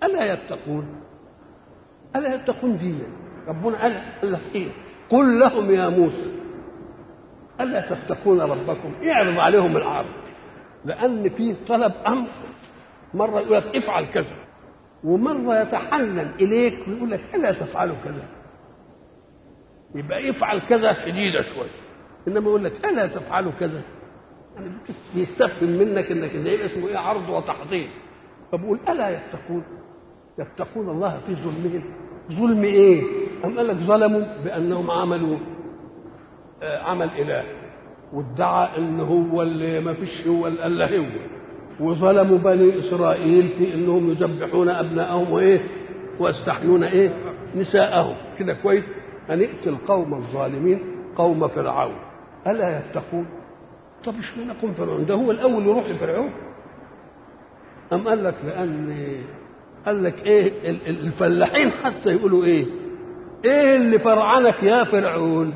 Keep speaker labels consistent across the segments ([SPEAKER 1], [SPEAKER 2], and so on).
[SPEAKER 1] الا يتقون الا يتقون دي ربنا قال قال لك ايه قل لهم يا موسى الا تتقون ربكم اعرض عليهم العرض لان في طلب امر مره يقول لك افعل كذا ومره يتحنن اليك ويقول لك الا تفعلوا كذا يبقى افعل كذا شديده شويه انما يقول لك الا تفعلوا كذا يعني بيستفهم منك انك ده اسمه ايه عرض وتحضير فبقول الا يتقون يتقون الله في ظلمهم ظلم ايه؟ أم قال لك ظلموا بانهم عملوا آه عمل اله وادعى ان هو اللي ما فيش هو الا هو وظلموا بني اسرائيل في انهم يذبحون ابنائهم وايه؟ ويستحيون ايه؟ نساءهم كده كويس هنقتل القوم الظالمين قوم فرعون الا يتقون؟ طب اشمعنى قوم فرعون؟ ده هو الاول يروح لفرعون أم قال لك لأن قال لك إيه الفلاحين حتى يقولوا إيه؟ إيه اللي فرعنك يا فرعون؟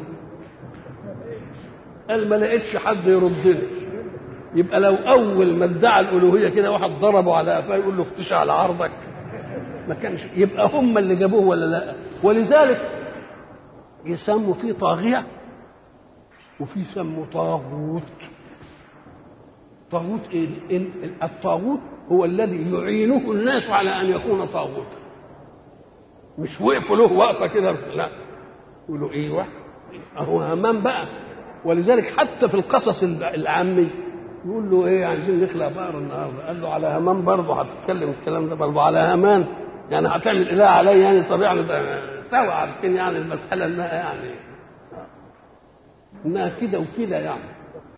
[SPEAKER 1] قال ما لقيتش حد يردني يبقى لو أول ما ادعى الألوهية كده واحد ضربه على قفاه يقول له اختشى على عرضك ما كانش يبقى هم اللي جابوه ولا لا؟ ولذلك يسموا فيه طاغية وفي يسموا طاغوت طاغوت ايه؟ الطاغوت هو الذي يعينه الناس على ان يكون طاغوتا مش وقفوا له وقفه كده لا يقولوا ايوه اهو همان بقى ولذلك حتى في القصص العامي يقول له ايه عايزين نخلق بقر النهارده قال له على همان برضه هتتكلم الكلام ده برضه على همان يعني هتعمل اله علي يعني طب يعني سوا عارفين يعني المساله انها يعني انها كده وكده يعني